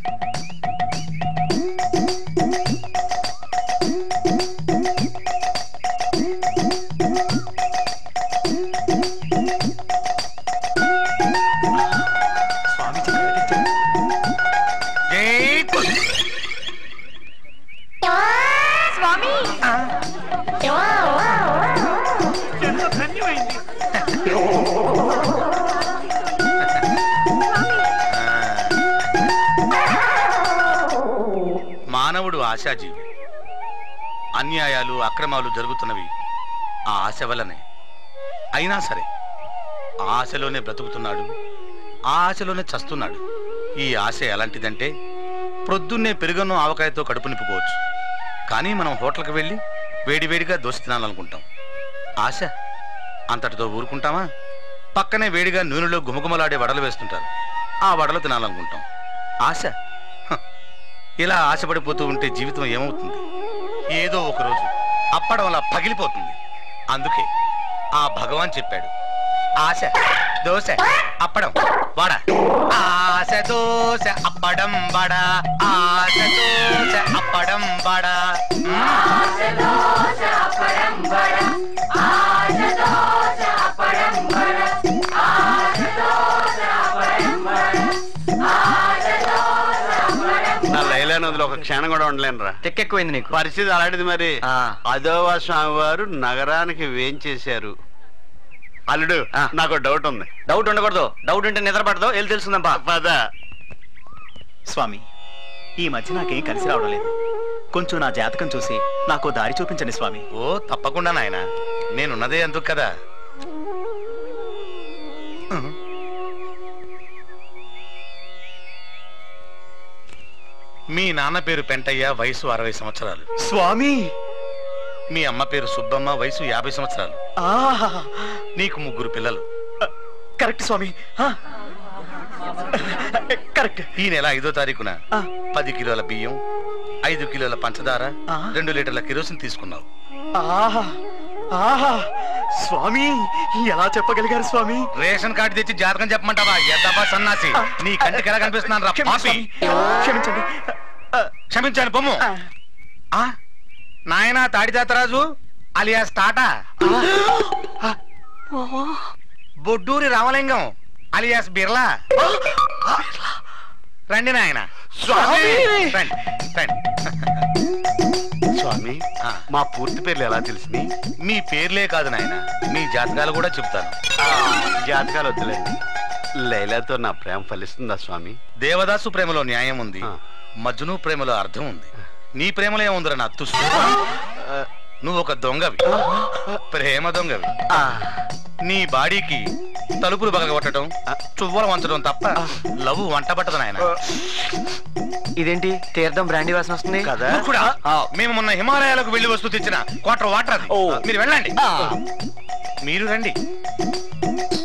స్వామి చెప్పినట్టు స్వామి ఎంత ధన్యమైంది మానవుడు ఆశాజీవి అన్యాయాలు అక్రమాలు జరుగుతున్నవి ఆ ఆశ వల్లనే అయినా సరే ఆ ఆశలోనే బ్రతుకుతున్నాడు ఆ ఆశలోనే చస్తున్నాడు ఈ ఆశ ఎలాంటిదంటే ప్రొద్దున్నే పెరుగన్ను ఆవకాయతో కడుపు నింపుకోవచ్చు కానీ మనం హోటల్కి వెళ్ళి వేడివేడిగా దోశ తినాలనుకుంటాం ఆశ అంతటితో ఊరుకుంటామా పక్కనే వేడిగా నూనెలో గుమగుమలాడే వడలు వేస్తుంటారు ఆ వడలు తినాలనుకుంటాం ఆశ హ, ఇలా ఆశపడిపోతూ ఉంటే జీవితం ఏమవుతుంది ఏదో ఒక రోజు అప్పడంలా పగిలిపోతుంది అందుకే ఆ భగవాన్ చెప్పాడు ఆశ దోశ అప్పడం వడ ఆశ దోశ అప్పడం వడ ఆశ దోశ అప్పడం వడ మ్మ్. నా లైలా నదిలో ఒక క్షణం కూడా ఉండలేను రా తెక్కెక్కువైంది నీకు పరిస్థితి అలాంటిది మరి ఆ. అదోవా స్వామి వారు నగరానికి వేంచేశారు అల్లుడు ఆ. నాకు డౌట్ ఉంది డౌట్ ఉండకూడదు డౌట్ ఉంటే నిద్ర పడదు వెళ్ళి తెలుసుందంపా పద స్వామి ఈ మధ్య నాకేం కలిసి రావడం లేదు కొంచెం నా జాతకం చూసి నాకు దారి చూపించండి స్వామి ఓ తప్పకుండా నాయన నేనున్నదే అందుకు కదా మీ నాన్న పేరు పెంటయ్య వయసు అరవై సంవత్సరాలు స్వామి మీ అమ్మ పేరు సుబ్బమ్మ వయసు యాభై సంవత్సరాలు ఆహా నీకు ముగ్గురు పిల్లలు కరెక్ట్ స్వామి ఆ. కరెక్ట్ ఈ నెల ఐదో తారీఖున ఆ. పది కిలోల బియ్యం ఐదు కిలోల పంచదార ఆ. రెండు లీటర్ల కిరోసిన్ తీసుకున్నావు ఆహా ఆహా స్వామి ఎలా చెప్పగలిగారు స్వామి రేషన్ కార్డు తెచ్చి జాతకం చెప్పమంటావా ఎద్దవా సన్నాసి నీ కంటికి ఎలా కనిపిస్తున్నాను రా క్షమించండి పాపి స్వామి. క్షమించండి ఆ, క్షమించాను పొమ్ము ఆ. ఆ నాయనా తాడిదాతరాజు అలియాస్ టాటా బొడ్డూరి రామలింగం అలియాస్ బిర్లా రండి నాయన స్వామి! రండి రండి స్వామి ఆ. మా పూర్తి పేర్లు ఎలా తెలిసింది మీ పేర్లే కాదు నాయన మీ జాతకాలు కూడా చెప్తాను జాతకాలు వద్దులేండి లైలాతో నా ప్రేమ ఫలిస్తుందా స్వామి దేవదాసు ప్రేమలో న్యాయం ఉంది ఆ. మజ్ను ప్రేమలో అర్థం ఉంది నీ ప్రేమలో ఏముందిరా నా తుస్సు ఆ, నువ్వు ఒక దొంగవి ప్రేమ దొంగవి ఆ, నీ బాడీకి తలుపులు పగలగొట్టడం చువ్వలు వంచడం తప్ప లవ్ వంట పట్టదు నాయన ఇదేంటి తీర్థం బ్రాండీ వాసన వస్తుంది కదా కూడా మేము మొన్న హిమాలయాలకు వెళ్లి వస్తూ తెచ్చిన క్వార్టర్ వాటర్ అది ఓ. మీరు వెళ్ళండి ఆ. మీరు రండి